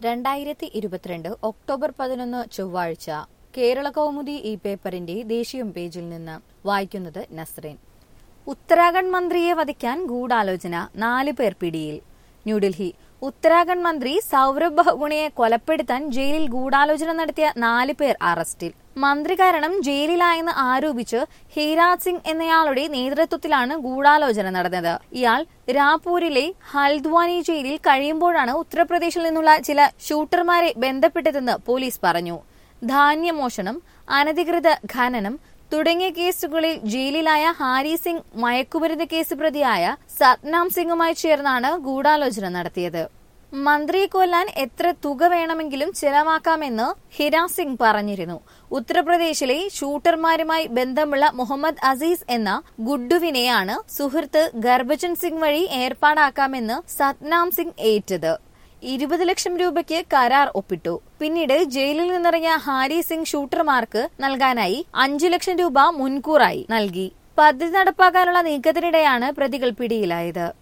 രണ്ടായിരത്തി ഇരുപത്തിരണ്ട് ഒക്ടോബർ പതിനൊന്ന് ചൊവ്വാഴ്ച കേരള കൗമുദി ഈ പേപ്പറിന്റെ ദേശീയം പേജിൽ നിന്ന് വായിക്കുന്നത് നസ്രീൻ ഉത്തരാഖണ്ഡ് മന്ത്രിയെ വധിക്കാൻ ഗൂഢാലോചന നാല് പേർ പിടിയിൽ ന്യൂഡൽഹി ഉത്തരാഖണ്ഡ് മന്ത്രി സൗരഭ് ബഹുഗുണയെ കൊലപ്പെടുത്താൻ ജയിലിൽ ഗൂഢാലോചന നടത്തിയ നാല് പേർ അറസ്റ്റിൽ മന്ത്രി കാരണം ജയിലിലായെന്ന് ആരോപിച്ച് ഹീരാജ് സിംഗ് എന്നയാളുടെ നേതൃത്വത്തിലാണ് ഗൂഢാലോചന നടന്നത് ഇയാൾ രാപൂരിലെ ഹൽദ്വാനി ജയിലിൽ കഴിയുമ്പോഴാണ് ഉത്തർപ്രദേശിൽ നിന്നുള്ള ചില ഷൂട്ടർമാരെ ബന്ധപ്പെട്ടതെന്ന് പോലീസ് പറഞ്ഞു ധാന്യമോഷണം അനധികൃത ഖനനം തുടങ്ങിയ കേസുകളിൽ ജയിലിലായ ഹാരി സിംഗ് മയക്കുമരുന്ന് കേസ് പ്രതിയായ സത്നാം സിംഗുമായി ചേർന്നാണ് ഗൂഢാലോചന നടത്തിയത് മന്ത്രിയെ കൊല്ലാൻ എത്ര തുക വേണമെങ്കിലും ചെലവാക്കാമെന്ന് ഹിരാജ് സിംഗ് പറഞ്ഞിരുന്നു ഉത്തർപ്രദേശിലെ ഷൂട്ടർമാരുമായി ബന്ധമുള്ള മുഹമ്മദ് അസീസ് എന്ന ഗുഡ്ഡുവിനെയാണ് സുഹൃത്ത് ഗർഭജൻ സിംഗ് വഴി ഏർപ്പാടാക്കാമെന്ന് സത്നാം സിംഗ് ഏറ്റത് ഇരുപത് ലക്ഷം രൂപയ്ക്ക് കരാർ ഒപ്പിട്ടു പിന്നീട് ജയിലിൽ നിന്നിറങ്ങിയ ഹാരി സിംഗ് ഷൂട്ടർമാർക്ക് നൽകാനായി അഞ്ചു ലക്ഷം രൂപ മുൻകൂറായി നൽകി പദ്ധതി നടപ്പാക്കാനുള്ള നീക്കത്തിനിടെയാണ് പ്രതികൾ പിടിയിലായത്